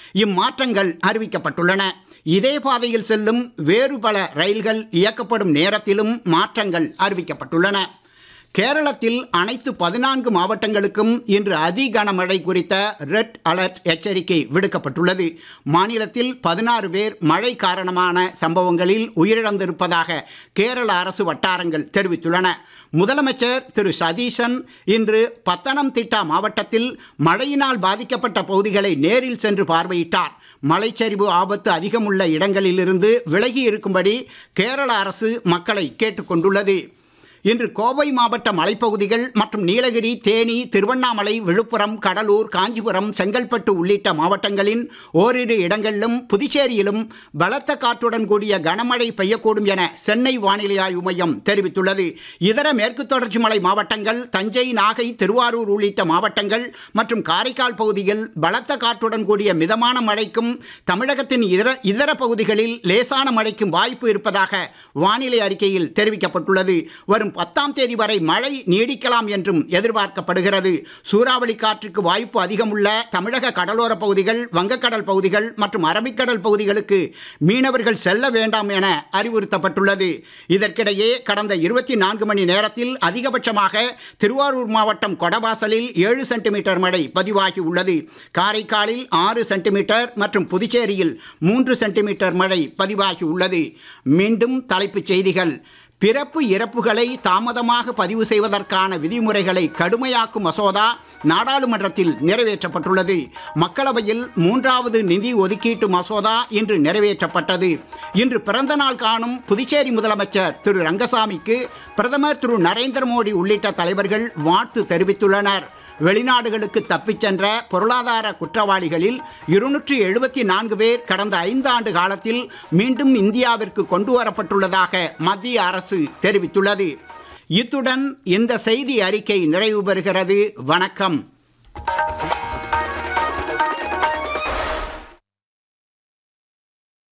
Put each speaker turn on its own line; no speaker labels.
இம்மாற்றங்கள் அறிவிக்கப்பட்டுள்ளன இதே பாதையில் செல்லும் வேறு பல ரயில்கள் இயக்கப்படும் நேரத்திலும் மாற்றங்கள் அறிவிக்கப்பட்டுள்ளன கேரளத்தில் அனைத்து பதினான்கு மாவட்டங்களுக்கும் இன்று அதி கனமழை குறித்த ரெட் அலர்ட் எச்சரிக்கை விடுக்கப்பட்டுள்ளது மாநிலத்தில் பதினாறு பேர் மழை காரணமான சம்பவங்களில் உயிரிழந்திருப்பதாக கேரள அரசு வட்டாரங்கள் தெரிவித்துள்ளன முதலமைச்சர் திரு சதீசன் இன்று பத்தனம்திட்டா மாவட்டத்தில் மழையினால் பாதிக்கப்பட்ட பகுதிகளை நேரில் சென்று பார்வையிட்டார் மலைச்சரிவு ஆபத்து அதிகமுள்ள இடங்களிலிருந்து விலகி இருக்கும்படி கேரள அரசு மக்களை கேட்டுக்கொண்டுள்ளது இன்று கோவை மாவட்ட மலைப்பகுதிகள் மற்றும் நீலகிரி தேனி திருவண்ணாமலை விழுப்புரம் கடலூர் காஞ்சிபுரம் செங்கல்பட்டு உள்ளிட்ட மாவட்டங்களின் ஓரிரு இடங்களிலும் புதுச்சேரியிலும் பலத்த காற்றுடன் கூடிய கனமழை பெய்யக்கூடும் என சென்னை வானிலை ஆய்வு மையம் தெரிவித்துள்ளது இதர மேற்கு தொடர்ச்சி மலை மாவட்டங்கள் தஞ்சை நாகை திருவாரூர் உள்ளிட்ட மாவட்டங்கள் மற்றும் காரைக்கால் பகுதியில் பலத்த காற்றுடன் கூடிய மிதமான மழைக்கும் தமிழகத்தின் இதர இதர பகுதிகளில் லேசான மழைக்கும் வாய்ப்பு இருப்பதாக வானிலை அறிக்கையில் தெரிவிக்கப்பட்டுள்ளது வரும் வரும் பத்தாம் தேதி வரை மழை நீடிக்கலாம் என்றும் எதிர்பார்க்கப்படுகிறது சூறாவளி காற்றுக்கு வாய்ப்பு அதிகமுள்ள தமிழக கடலோர பகுதிகள் வங்கக்கடல் பகுதிகள் மற்றும் அரபிக்கடல் பகுதிகளுக்கு மீனவர்கள் செல்ல வேண்டாம் என அறிவுறுத்தப்பட்டுள்ளது இதற்கிடையே கடந்த இருபத்தி நான்கு மணி நேரத்தில் அதிகபட்சமாக திருவாரூர் மாவட்டம் கொடவாசலில் ஏழு சென்டிமீட்டர் மழை பதிவாகி உள்ளது காரைக்காலில் ஆறு சென்டிமீட்டர் மற்றும் புதுச்சேரியில் மூன்று சென்டிமீட்டர் மழை பதிவாகி உள்ளது மீண்டும் தலைப்புச் செய்திகள் பிறப்பு இறப்புகளை தாமதமாக பதிவு செய்வதற்கான விதிமுறைகளை கடுமையாக்கும் மசோதா நாடாளுமன்றத்தில் நிறைவேற்றப்பட்டுள்ளது மக்களவையில் மூன்றாவது நிதி ஒதுக்கீட்டு மசோதா இன்று நிறைவேற்றப்பட்டது இன்று பிறந்த நாள் காணும் புதுச்சேரி முதலமைச்சர் திரு ரங்கசாமிக்கு பிரதமர் திரு நரேந்திர மோடி உள்ளிட்ட தலைவர்கள் வாழ்த்து தெரிவித்துள்ளனர் வெளிநாடுகளுக்கு தப்பிச் சென்ற பொருளாதார குற்றவாளிகளில் இருநூற்றி எழுபத்தி நான்கு பேர் கடந்த ஐந்து ஆண்டு காலத்தில் மீண்டும் இந்தியாவிற்கு கொண்டு வரப்பட்டுள்ளதாக மத்திய அரசு தெரிவித்துள்ளது இத்துடன் இந்த செய்தி அறிக்கை நிறைவு பெறுகிறது வணக்கம்